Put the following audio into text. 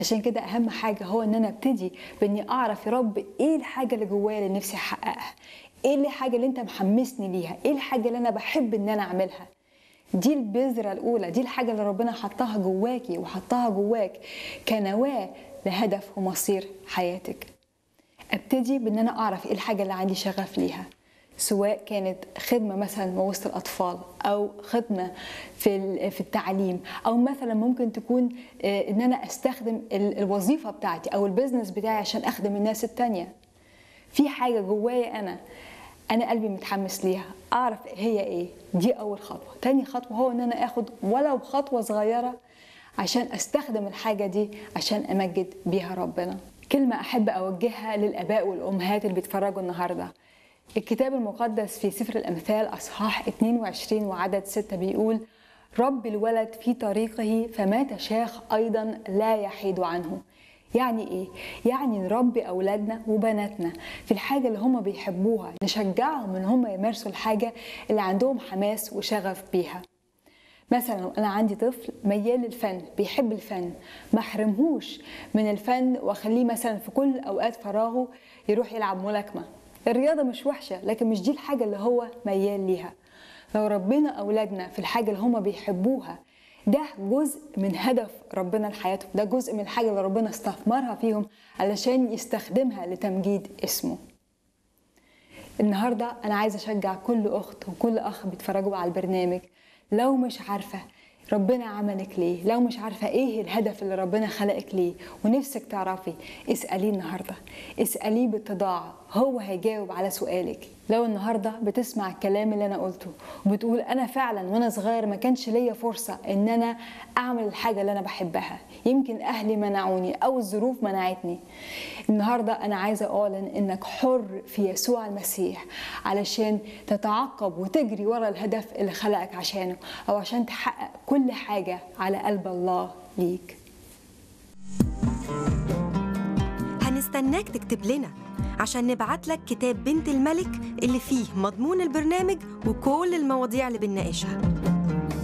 عشان كده اهم حاجه هو ان انا ابتدي باني اعرف يا رب ايه الحاجه اللي جوايا اللي نفسي احققها ايه الحاجه اللي انت محمسني ليها ايه الحاجه اللي انا بحب ان انا اعملها دي البذرة الأولى دي الحاجة اللي ربنا حطها جواكي وحطها جواك كنواة لهدف ومصير حياتك ابتدي بان انا اعرف ايه الحاجة اللي عندي شغف ليها سواء كانت خدمة مثلا وسط الأطفال أو خدمة في في التعليم أو مثلا ممكن تكون إن أنا أستخدم الوظيفة بتاعتي أو البيزنس بتاعي عشان أخدم الناس التانية في حاجة جوايا أنا أنا قلبي متحمس ليها أعرف هي إيه دي أول خطوة تاني خطوة هو إن أنا أخد ولو خطوة صغيرة عشان أستخدم الحاجة دي عشان أمجد بيها ربنا كلمة أحب أوجهها للآباء والأمهات اللي بيتفرجوا النهارده الكتاب المقدس في سفر الأمثال أصحاح 22 وعدد 6 بيقول رب الولد في طريقه فما تشاخ أيضا لا يحيد عنه يعني إيه؟ يعني نربي أولادنا وبناتنا في الحاجة اللي هم بيحبوها نشجعهم إن هم يمارسوا الحاجة اللي عندهم حماس وشغف بيها مثلا لو انا عندي طفل ميال للفن بيحب الفن ما احرمهوش من الفن واخليه مثلا في كل اوقات فراغه يروح يلعب ملاكمه الرياضة مش وحشة لكن مش دي الحاجة اللي هو ميال ليها لو ربنا أولادنا في الحاجة اللي هما بيحبوها ده جزء من هدف ربنا لحياتهم ده جزء من الحاجة اللي ربنا استثمرها فيهم علشان يستخدمها لتمجيد اسمه النهاردة أنا عايزة أشجع كل أخت وكل أخ بيتفرجوا على البرنامج لو مش عارفة ربنا عملك ليه لو مش عارفه ايه الهدف اللي ربنا خلقك ليه ونفسك تعرفي اساليه النهارده اساليه باتضاع هو هيجاوب على سؤالك لو النهارده بتسمع الكلام اللي انا قلته وبتقول انا فعلا وانا صغير ما كانش ليا فرصه ان انا اعمل الحاجه اللي انا بحبها يمكن اهلي منعوني او الظروف منعتني النهارده انا عايزه اعلن انك حر في يسوع المسيح علشان تتعقب وتجري ورا الهدف اللي خلقك عشانه او عشان تحقق كل حاجه على قلب الله ليك هنستناك تكتب لنا عشان نبعت لك كتاب بنت الملك اللي فيه مضمون البرنامج وكل المواضيع اللي بنناقشها